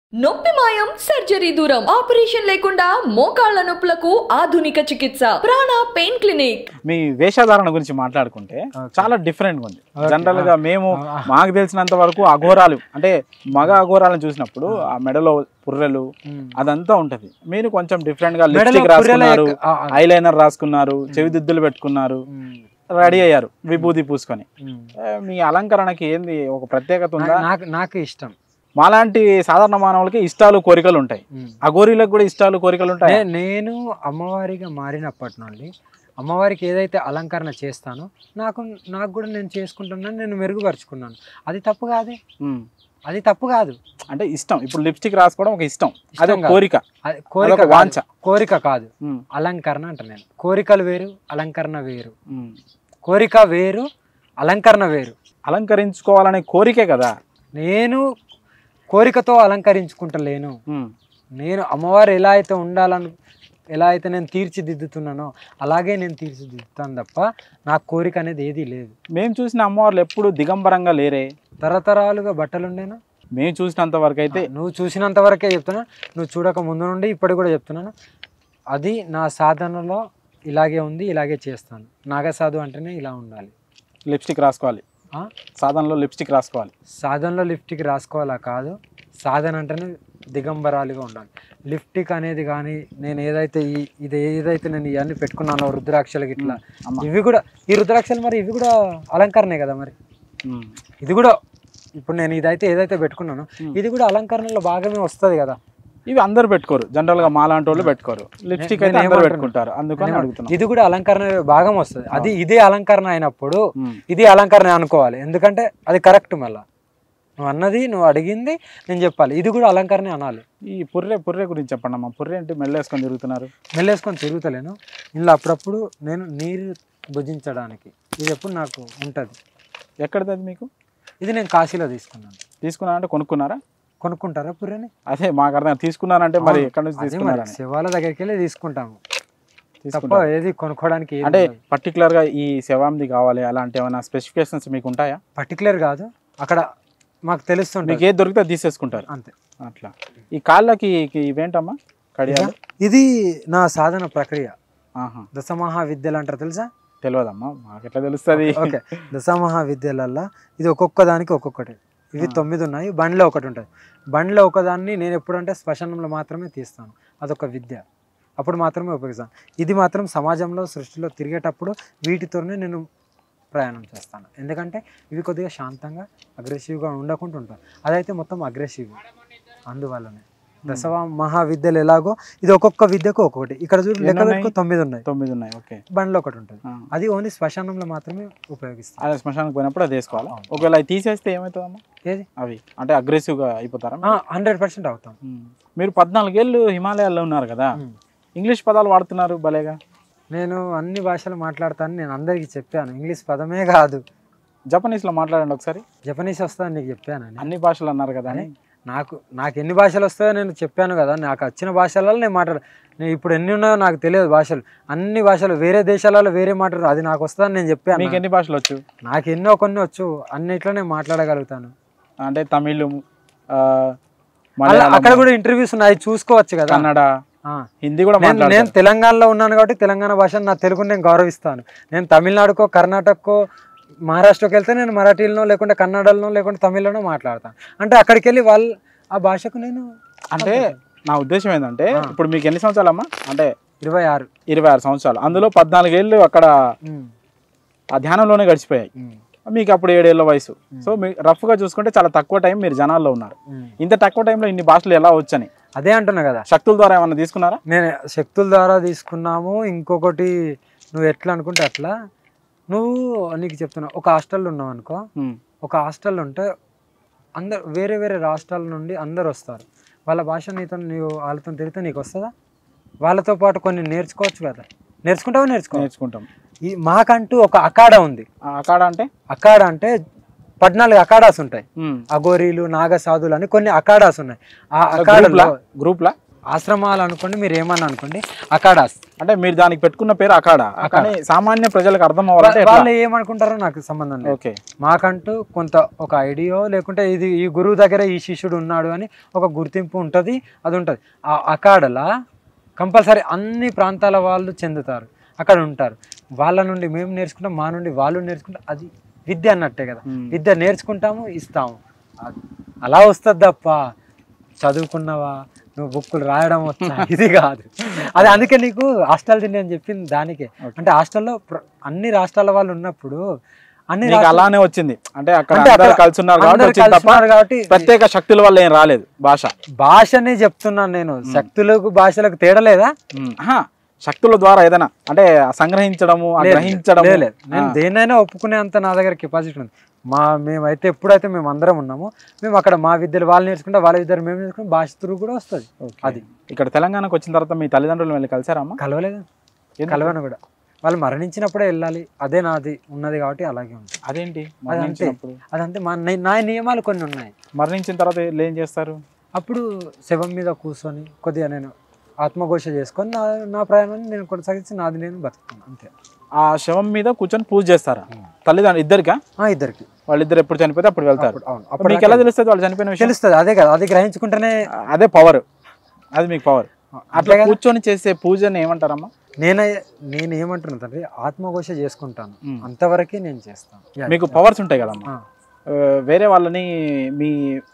నొప్పి మాయం సర్జరీ దూరం ఆపరేషన్ లేకుండా మోకాళ్ల నొప్పులకు ఆధునిక చికిత్స ప్రాణ పెయిన్ క్లినిక్ మీ వేషధారణ గురించి మాట్లాడుకుంటే చాలా డిఫరెంట్ ఉంది జనరల్ గా మేము మాకు తెలిసినంత వరకు అఘోరాలు అంటే మగ అఘోరాలను చూసినప్పుడు ఆ మెడలో పుర్రెలు అదంతా ఉంటది మీరు కొంచెం డిఫరెంట్ గా మెడలో లిప్స్టిక్ పుర్రెల రాసుకున్నారు యొక్క- ఆ, ఆ. ఐలైనర్ రాసుకున్నారు చెవి దిద్దులు పెట్టుకున్నారు రెడీ అయ్యారు విభూతి పూసుకొని ఏ, మీ అలంకరణకి ఏంది ఒక ప్రత్యేకత ఉందా నాకు నాకు ఇష్టం మాలాంటి సాధారణ మానవులకి ఇష్టాలు కోరికలు ఉంటాయి అఘోరీలకు కూడా ఇష్టాలు కోరికలు ఉంటాయి నే- నేను అమ్మవారిగా మారినప్పటి నుండి అమ్మవారికి ఏదైతే అలంకరణ చేస్తానో నాకు నాకు కూడా నేను చేసుకుంటున్నాను నేను మెరుగుపరుచుకున్నాను అది తప్పు కాదే అది తప్పు కాదు అంటే ఇష్టం ఇప్పుడు లిప్స్టిక్ రాసుకోవడం ఒక ఇష్టం ఇష్టం అదే కాదు. కోరిక అది కోరిక అదొక కాదు. వాంఛ. కోరిక కాదు ఉమ్, అలంకరణ అంట నేను కోరికలు వేరు అలంకరణ వేరు ఉమ్. కోరిక వేరు అలంకరణ వేరు అలంకరించుకోవాలనే కోరికే కదా నేను కోరికతో అలంకరించుకుంటలేను ఉమ్, నేను అమ్మవారు ఎలా అయితే ఉండాలను ఎలా అయితే నేను తీర్చిదిద్దుతున్నానో అలాగే నేను తీర్చిదిద్దుతాను తప్ప నాకు కోరిక అనేది ఏదీ లేదు మేము చూసిన అమ్మవార్లు ఎప్పుడు దిగంబరంగా లేరే తరతరాలుగా బట్టలు ఉండేనా మేము చూసినంత వరకు అయితే నువ్వు చూసినంత వరకే చెప్తున్నా నువ్వు చూడక ముందు నుండి ఇప్పటికి కూడా చెప్తున్నాను అది నా సాధనలో ఇలాగే ఉంది ఇలాగే చేస్తాను నాగసాధు అంటేనే ఇలా ఉండాలి లిప్స్టిక్ రాసుకోవాలి ఆ? సాధనలో లిప్స్టిక్ రాసుకోవాలి సాధనలో లిఫ్ట్కి రాసుకోవాలా కాదు సాధన అంటేనే దిగంబరాలుగా ఉండాలి లిఫ్టిక్ అనేది కానీ నేను ఏదైతే ఈ ఇది ఏదైతే నేను ఇవన్నీ పెట్టుకున్నానో రుద్రాక్షలకి ఇట్లా అమ్మ. ఇవి కూడా ఈ రుద్రాక్షలు మరి ఇవి కూడా అలంకరణే కదా మరి ఉమ్, ఇది కూడా ఇప్పుడు నేను ఇదైతే ఏదైతే పెట్టుకున్నానో ఇది కూడా అలంకరణలో భాగమే వస్తుంది కదా ఇవి అందరు పెట్టుకోరు జనరల్ గా మాలాంటి వాళ్ళు పెట్టుకోరు లిప్స్టిక్ అయితే నేను అందరు ఏమంటున్నా? పెట్టుకుంటారు అందుకని అడుగుతున్నాం ఇది కూడా అలంకరణ భాగం వస్తుంది అది ఇదే అలంకరణ అయినప్పుడు ఉమ్, ఇది అలంకరణ అనుకోవాలి ఎందుకంటే అది కరెక్ట్ మళ్ళా నువ్వు అన్నది నువ్వు అడిగింది నేను చెప్పాలి ఇది కూడా అలంకరణ అనాలి ఈ పుర్రె పుర్రె గురించి చెప్పండి అమ్మా పుర్రె అంటే మెల్లేసుకొని తిరుగుతున్నారు మెల్లేసుకొని తిరుగుతలేను ఇందులో అప్పుడప్పుడు నేను నీరు భుజించడానికి ఇది ఎప్పుడు నాకు ఉంటుంది ఎక్కడిది అది మీకు ఇది నేను కాశీలో తీసుకున్నాను తీసుకున్నారా అంటే కొనుక్కున్నారా కొనుక్కుంటారా పుర్రెని అదే మాకు అర్థం తీసుకున్నారంటే మరి అవును. ఎక్కడి నుంచి అది మరి తీసుకున్నారని శివాల దగ్గరికి వెళ్ళి తీసుకుంటాము తప్ప తీసుకుంటారు ఏది కొనుక్కోవడానికి అంటే పర్టికులర్ గా ఈ శవాంది కావాలి అలాంటి ఏమైనా స్పెసిఫికేషన్స్ మీకు ఉంటాయా పర్టికులర్ కాదు అక్కడ మాకు తెలుస్తుంది మీకు ఏది దొరికితే అది తీసేసుకుంటారు అంతే అట్లా ఈ కాళ్ళకి ఈ- ఇవేంటమ్మా కడియాలు ఇది నా సాధన ప్రక్రియ ఆహా దశమహా విద్యలు అంటారు తెలుసా తెలియదమ్మా మాకు ఎట్లా తెలుస్తుంది ఓకే దశమహా విద్యలల్లో ఇది ఒక్కొక్క దానికి ఒక్కొక్కటి ఇవి తొమ్మిది ఉన్నాయి బండిలో ఒకటి ఉంటుంది బండిలో ఒకదాన్ని నేను ఎప్పుడంటే శ్మశానంలో మాత్రమే తీస్తాను అదొక విద్య అప్పుడు మాత్రమే ఉపయోగిస్తాను ఇది మాత్రం సమాజంలో సృష్టిలో తిరిగేటప్పుడు వీటితోనే నేను ప్రయాణం చేస్తాను ఎందుకంటే ఇవి కొద్దిగా శాంతంగా అగ్రెసివ్గా ఉండకుండా ఉంటాను అదైతే మొత్తం అగ్రెసివ్ అందువల్లనే దశవ మహావిద్యలు ఎలాగో ఇది ఒక్కొక్క విద్యకు ఒక్కొక్కటి ఇక్కడ చూడు లెక్క ఉన్నాయి? పెట్టుకో తొమ్మిది ఉన్నాయి తొమ్మిది ఉన్నాయి ఓకే బండిలో ఒకటి ఉంటుంది ఆ. అది ఓన్లీ శ్మశానంలో మాత్రమే ఉపయోగిస్తాం అదే శ్మశానికి పోయినప్పుడు అది వేసుకోవాలి అవును. ఒకవేళ అవి తీసేస్తే ఏమవుతుందమ్మా ఏది అవి అంటే అగ్రెసివ్ గా అయిపోతారా మీరు? హండ్రెడ్ పర్సెంట్ అవుతాం ఉమ్. మీరు పద్నాలుగేళ్ళు హిమాలయాల్లో ఉన్నారు కదా ఉమ్. ఇంగ్లీష్ పదాలు వాడుతున్నారు భలేగా నేను అన్ని భాషలు మాట్లాడతాను నేను అందరికీ చెప్పాను ఇంగ్లీష్ పదమే కాదు జపనీస్ లో మాట్లాడండి ఒకసారి జపనీస్ వస్తుందని నీకు చెప్పాను అని అన్ని భాషలు అన్నారు కదా అని నాకు నాకు ఎన్ని భాషలు వస్తాయో నేను చెప్పాను కదా నాకు వచ్చిన భాషలలో నేను మాట్లాడు నేను ఇప్పుడు ఎన్ని ఉన్నాయో నాకు తెలియదు భాషలు అన్ని భాషలు వేరే దేశాలలో వేరే మాట్లాడు అది నాకు వస్తుందని నేను చెప్పాను మీకు ఎన్ని భాషలు వచ్చు నాకు ఎన్నో కొన్ని వచ్చు అన్నిట్లో నేను మాట్లాడగలుగుతాను అంటే తమిళ్ ఆ, అలా మలయాళం అక్కడ కూడా ఇంటర్వ్యూస్ ఉన్నాయి చూసుకోవచ్చు కదా కన్నడ ఆ. హిందీ కూడా నేను నేను మాట్లాడతారు తెలంగాణలో ఉన్నాను కాబట్టి తెలంగాణ భాషను నా తెలుగుని నేను గౌరవిస్తాను నేను తమిళనాడుకో కర్ణాటకకో మహారాష్ట్రకి వెళ్తే నేను మరాఠీలోనో లేకుంటే కన్నడలోనో లేకుంటే తమిళ్లోనో మాట్లాడతాను అంటే అక్కడికి వెళ్ళి వాళ్ళు ఆ భాషకు నేను అంటే నా ఉద్దేశం ఏంటంటే ఇప్పుడు మీకు ఎన్ని సంవత్సరాలు అమ్మా అంటే ఇరవై ఆరు ఇరవై ఆరు సంవత్సరాలు అందులో పద్నాలుగేళ్ళు అక్కడ ఆ ధ్యానంలోనే గడిచిపోయాయి మీకు అప్పుడు ఏడేళ్ల వయసు సో మీ రఫ్ గా చూసుకుంటే చాలా తక్కువ టైం మీరు జనాల్లో ఉన్నారు ఇంత తక్కువ టైంలో ఇన్ని భాషలు ఎలా వచ్చని అదే అంటున్నా కదా శక్తుల ద్వారా ఏమన్నా తీసుకున్నారా నేను శక్తుల ద్వారా తీసుకున్నాము ఇంకొకటి నువ్వు ఎట్లా అనుకుంటే అట్లా నువ్వు నీకు చెప్తున్నా ఒక హాస్టల్లో ఉన్నావు అనుకో ఉమ్, ఒక హాస్టల్ ఉంటే అందరు వేరే వేరే రాష్ట్రాల నుండి అందరు వస్తారు వాళ్ళ భాష నీతో నీవు వాళ్ళతో తిరిగితే నీకు వస్తుందా వాళ్ళతో పాటు కొన్ని నేర్చుకోవచ్చు కదా నేర్చుకుంటావా నేర్చుకో నేర్చుకుంటాం ఈ మాకంటూ ఒక అఖాడా ఉంది ఆ, అక్కడ అంటే అఖాడా అంటే పద్నాలుగు అఖాడాస్ ఉంటాయి ఉమ్, అఘోరీలు నాగసాధులు అని కొన్ని అఖాడాస్ ఉన్నాయి ఆ గ్రూప్లా అఖాడాలో గ్రూప్లా ఆశ్రమాలు అనుకోండి మీరు ఏమన్నా అనుకోండి అకాడాస్ అంటే మీరు దానికి పెట్టుకున్న పేరు అకాడ కానీ సామాన్య ప్రజలకు అర్థం అవ్వాలంటే ఎట్లా? వాళ్ళు ఏమనుకుంటారో నాకు సంబంధం లేదు ఓకే మాకంటూ కొంత ఒక ఐడియో లేకుంటే ఇది ఈ గురువు దగ్గర ఈ శిష్యుడు ఉన్నాడు అని ఒక గుర్తింపు ఉంటుంది అది ఉంటుంది ఆ అకాడలా కంపల్సరీ అన్ని ప్రాంతాల వాళ్ళు చెందుతారు అక్కడ ఉంటారు వాళ్ళ నుండి మేము నేర్చుకుంటాం మా నుండి వాళ్ళు నేర్చుకుంటాం అది విద్య అన్నట్టే కదా మ్మ్. విద్య నేర్చుకుంటాము ఇస్తాము అది అలా వస్తుంది తప్ప చదువుకున్నావా నువ్వు బుక్కులు రాయడం వచ్చా ఇది కాదు అది అందుకే నీకు హాస్టల్ తిండి అని చెప్పింది దానికే అంటే హాస్టల్లో ప్ర- అన్ని రాష్ట్రాల వాళ్ళు ఉన్నప్పుడు అన్ని నీకు రాష్ట్రాల- అలానే వచ్చింది అంటే అక్కడ అంటే అందరు అక్కడ కలిసి ఉన్నారు కాబట్టి అందరు వచ్చింది కలిసి తప్ప ఉన్నారు కాబట్టి ప్రత్యేక శక్తుల వల్ల ఏం రాలేదు భాష భాషనే చెప్తున్నాను నేను శక్తులకు భాషలకు తేడా లేదా ఉమ్, ఆహా, శక్తుల ద్వారా ఏదైనా అంటే సంగ్రహించడము ఆ లేదు, గ్రహించడము లేదు, లేదు. నేను దేనైనా ఒప్పుకునే అంత నా దగ్గర కెపాసిటీ ఉంది మా మేమైతే ఎప్పుడైతే మేము అందరం ఉన్నామో మేము అక్కడ మా విద్యలు వాళ్ళు నేర్చుకుంటే వాళ్ళ విద్యలు మేము నేర్చుకుంటే భాష త్రూ కూడా వస్తుంది ఓకే. అది ఇక్కడ తెలంగాణకు వచ్చిన తర్వాత మీ తల్లిదండ్రులు వెళ్ళి కలిసారమ్మా కలవలేదు ఎందుకు? కలవను కూడా వాళ్ళు మరణించినప్పుడే వెళ్ళాలి అదే నాది ఉన్నది కాబట్టి అలాగే ఉంది అదేంటి అది అంతే మరణించినప్పుడు అదంతే మా ని- నా నియమాలు కొన్ని ఉన్నాయి మరణించిన తర్వాత వీళ్ళు ఏం చేస్తారు అప్పుడు శవం మీద కూర్చొని కొద్దిగా నేను ఆత్మఘోష చేసుకొని నా నా ప్రయాణాన్ని నేను కొనసాగించి నాది నేను బతుకుతాను అంతే ఆ శవం మీద కూర్చొని పూజ చేస్తారా తల్లిదండ్రులు ఇద్దరికా ఆ, ఇద్దరికి వాళ్ళిద్దరు ఎప్పుడు చనిపోతే అప్పుడు వెళ్తారు అప్పుడు- అవును అప్పుడు మీకు ఎలా తెలుస్తుంది వాళ్ళు చనిపోయిన విషయం తెలుస్తుంది అదే కదా అది గ్రహించుకుంటేనే అదే పవర్ అది మీకు పవర్ అట్లా అట్లా కదా కూర్చొని చేసే పూజని ఏమంటారమ్మా నేనే నేను ఏమంటున్నా తండ్రి ఆత్మఘోష చేసుకుంటాను మ్మ్. అంతవరకే నేను చేస్తాను యా, మీకు పవర్స్ ఉంటాయి కదమ్మా ఆ, ఆ, వేరే వాళ్ళని మీ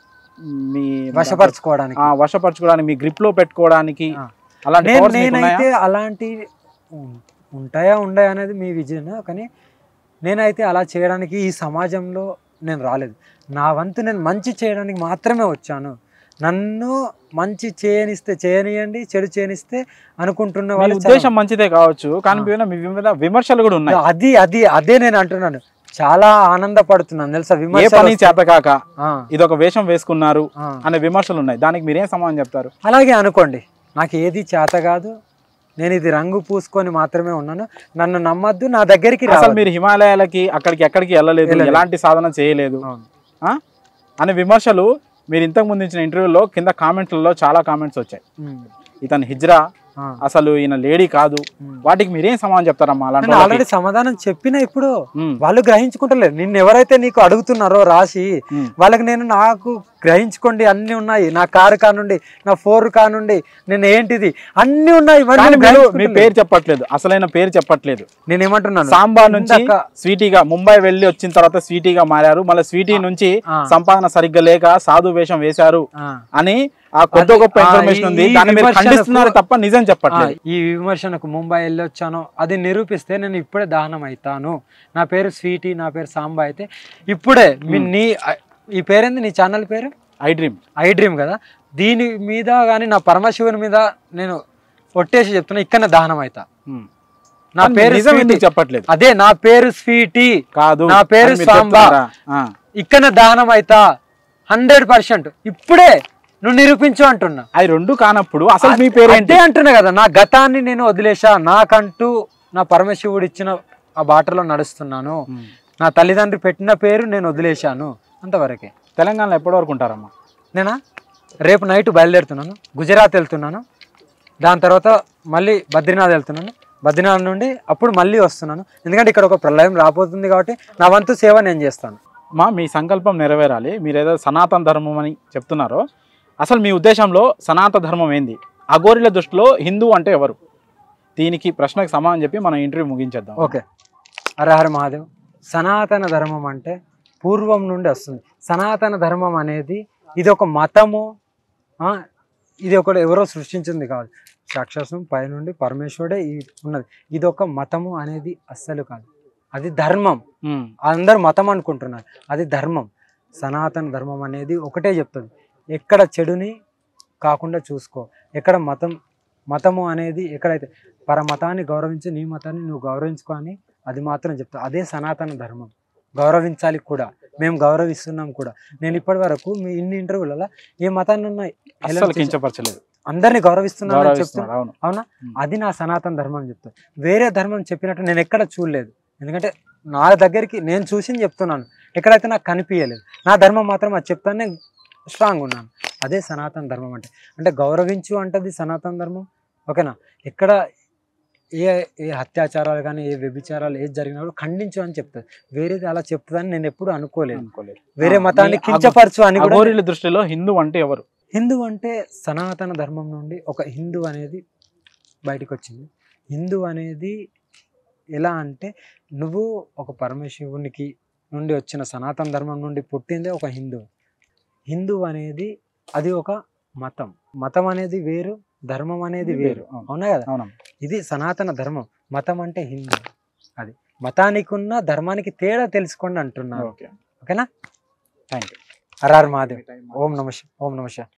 మీ వశపరచుకోవడానికి ఆ, వశపరచుకోవడానికి మీ గ్రిప్ లో పెట్టుకోవడానికి ఆ. అలాంటి నేను powers మీకు ఉన్నాయా? నేనైతే అలాంటి ఉం- ఉంటాయా ఉండయా అనేది మీ విజన్ కానీ నేనైతే అలా చేయడానికి ఈ సమాజంలో నేను రాలేదు నా వంతు నేను మంచి చేయడానికి మాత్రమే వచ్చాను నన్ను మంచి చేయనిస్తే చేయనియండి చెడు చేయనిస్తే అనుకుంటున్న మీ వాళ్ళు ఉద్దేశం మంచిదే కావచ్చు కానీ మీ మీద- మీ మీద విమర్శలు కూడా ఉన్నాయి చాలా- అది అది అదే నేను అంటున్నాను చాలా ఆనందపడుతున్నాను తెలుసా ఏ విమర్శ పని చేతకాక ఇది ఒక వేషం వేసుకున్నారు అనే విమర్శలు ఉన్నాయి దానికి మీరేం సమాధానం చెప్తారు అలాగే అనుకోండి నాకు ఏది చేత కాదు నేను ఇది రంగు పూసుకొని మాత్రమే ఉన్నాను నన్ను నమ్మద్దు నా దగ్గరికి అసలు రావద్దు. మీరు హిమాలయాలకి అక్కడికి ఎక్కడికి వెళ్ళలేదు వెళ్ళలేదు. ఎలాంటి సాధన చేయలేదు అవును. ఆ? అనే విమర్శలు మీరు ఇంతకు ముందు ఇచ్చిన ఇంటర్వ్యూలో కింద కామెంట్లలో చాలా కామెంట్స్ వచ్చాయి ఉమ్. ఇతను హిజ్రా ఆ. అసలు ఈయన లేడీ కాదు ఉమ్. వాటికి మీరేం సమాధానం చెప్తారమ్మా అలాంటి నేను వాళ్ళకి? ఆల్రెడీ సమాధానం చెప్పిన ఇప్పుడు ఉమ్, వాళ్ళు గ్రహించుకుంటలేరు నిన్ను ఎవరైతే నీకు అడుగుతున్నారో రాసి ఉమ్. వాళ్ళకి నేను నాకు గ్రహించుకోండి అన్ని ఉన్నాయి నా కారు కానుండి నా ఫోర్ కానుండి నేను ఏంటిది అన్ని ఉన్నాయి ఇవన్నీ కానీ మీరు మీ గ్రహించుకుంటలేరు. పేరు చెప్పట్లేదు అసలైన పేరు చెప్పట్లేదు నేను ఏమంటున్నాను సాంబా నుంచి ఇందాక- స్వీటీగా ముంబై వెళ్ళి వచ్చిన తర్వాత స్వీటీగా మారారు మళ్ళీ స్వీటీ నుంచి ఆ. సంపాదన సరిగ్గా లేక సాధు వేషం వేశారు ఆ. అని ఆ కొద్ది అది- గొప్ప ఆ, ఇన్ఫర్మేషన్ ఈ- ఉంది ఈ దాన్ని మీరు విమర్శలకు- ఖండిస్తున్నారు తప్ప నిజం ఆ, చెప్పట్లేదు ఈ విమర్శనకు ముంబై వెళ్ళొచ్చాను అది నిరూపిస్తే నేను ఇప్పుడే దహనం అవుతాను నా పేరు స్వీటీ నా పేరు సాంబా అయితే ఇప్పుడే మీ నీ ఈ పేరేంది నీ ఛానల్ పేరు ఐ డ్రీమ్ ఐ డ్రీమ్ కదా దీని మీద కానీ నా పరమశివుని మీద నేను ఒట్టేసి చెప్తున్నా ఇక్కడ దహనం అవుతా నా కానీ పేరు నిజం స్వీటీ. ఎందుకు చెప్పట్లేదు అదే నా పేరు స్వీటీ కాదు నా పేరు అని మీరు సాంబా. చెప్తున్నారా? ఆ. ఇక్కడ దహనం అవుతా హండ్రెడ్ పర్సెంట్ ఇప్పుడే నువ్వు నిరూపించు అంటున్నా అవి రెండు కానప్పుడు అసలు మీ పేరేంటి అదే అంటున్నా కదా నా గతాన్ని నేను వదిలేసా నాకంటూ నా పరమశివుడు ఇచ్చిన ఆ బాటలో నడుస్తున్నాను ఉమ్. నా తల్లిదండ్రి పెట్టిన పేరు నేను వదిలేశాను అంతవరకే తెలంగాణలో ఎప్పటి వరకు ఉంటారమ్మా నేనా రేపు నైట్ బయలుదేరుతున్నాను గుజరాత్ వెళ్తున్నాను దాని తర్వాత మళ్ళీ బద్రీనాథ్ వెళ్తున్నాను బద్రీనాథ్ నుండి అప్పుడు మళ్ళీ వస్తున్నాను ఎందుకంటే ఇక్కడ ఒక ప్రళయం రాబోతుంది కాబట్టి నా వంతు సేవ నేను చేస్తాను మా మీ సంకల్పం నెరవేరాలి మీరు ఏదో సనాతన ధర్మం అని చెప్తున్నారో అసలు మీ ఉద్దేశంలో సనాతన ధర్మం ఏంది అఘోరిల దృష్టిలో హిందూ అంటే ఎవరు దీనికి ప్రశ్నకు సమాధానం చెప్పి మనం ఇంటర్వ్యూ ముగించేద్దాం ఓకే హర హర మహాదేవ్ సనాతన ధర్మం అంటే పూర్వం నుండి వస్తుంది సనాతన ధర్మం అనేది ఇది ఒక మతము ఆ, ఇది ఒకటి ఎవరో సృష్టించింది కాదు సాక్షాత్సం పైనుండి పరమేశ్వరుడే ఈ ఉన్నది ఇది ఒక మతము అనేది అస్సలు కాదు అది ధర్మం ఉమ్. అందరు మతం అనుకుంటున్నారు అది ధర్మం సనాతన ధర్మం అనేది ఒకటే చెప్తుంది ఎక్కడ చెడుని కాకుండా చూసుకో ఎక్కడ మతం మతము అనేది ఎక్కడైతే పరమతాన్ని గౌరవించి నీ మతాన్ని నువ్వు గౌరవించుకో అని అది మాత్రం చెప్తా అదే సనాతన ధర్మం గౌరవించాలి కూడా మేము గౌరవిస్తున్నాం కూడా నేను ఇప్పటి వరకు మీ ఇన్ని ఇంటర్వ్యూలలో ఏ మతాన్ని ఉన్నాయి అస్సలు కించపరచలేదు అందరిని గౌరవిస్తున్నాను అని చెప్తున్నా గౌరవిస్తున్నారు అవును అవునా ఉమ్. అది నా సనాతన ధర్మం చెప్తా వేరే ధర్మం చెప్పినట్టు నేను ఎక్కడ చూడలేదు ఎందుకంటే నా దగ్గరికి నేను చూసింది చెప్తున్నాను ఎక్కడైతే నాకు కనిపించలేదు నా ధర్మం మాత్రం అది చెప్తాను నేను స్ట్రాంగ్ ఉన్నాను అదే సనాతన ధర్మం అంటే అంటే గౌరవించు అంటది సనాతన ధర్మం ఓకేనా ఎక్కడ ఏ ఏ అత్యాచారాలు కానీ ఏ వ్యభిచారాలు ఏది జరిగినా కూడా ఖండించు అని చెప్తుంది వేరేది అలా చెప్తుందని నేను ఎప్పుడు అనుకోలేదు అనుకోలేదు వేరే ఆ, మతాన్ని మీ అగో- కించపరచు అని కూడా అఘోరీల దృష్టిలో హిందూ అంటే ఎవరు హిందూ అంటే సనాతన ధర్మం నుండి ఒక హిందూ అనేది బయటకు వచ్చింది హిందూ అనేది ఎలా అంటే నువ్వు ఒక పరమశివునికి నుండి వచ్చిన సనాతన ధర్మం నుండి పుట్టిందే ఒక హిందూ హిందూ అనేది అది ఒక మతం మతం అనేది వేరు ధర్మం అనేది వేరు అవును. అవునా కదా అవునమ్మా ఇది సనాతన ధర్మం మతం అంటే హిందూ అది మతానికి ఉన్న ధర్మానికి తేడా తెలుసుకోండి అంటున్నారు ఓకే ఓకేనా థ్యాంక్ యూ హరార్ మహాదేవ్ ఓం నమ శివ ఓం నమ శివ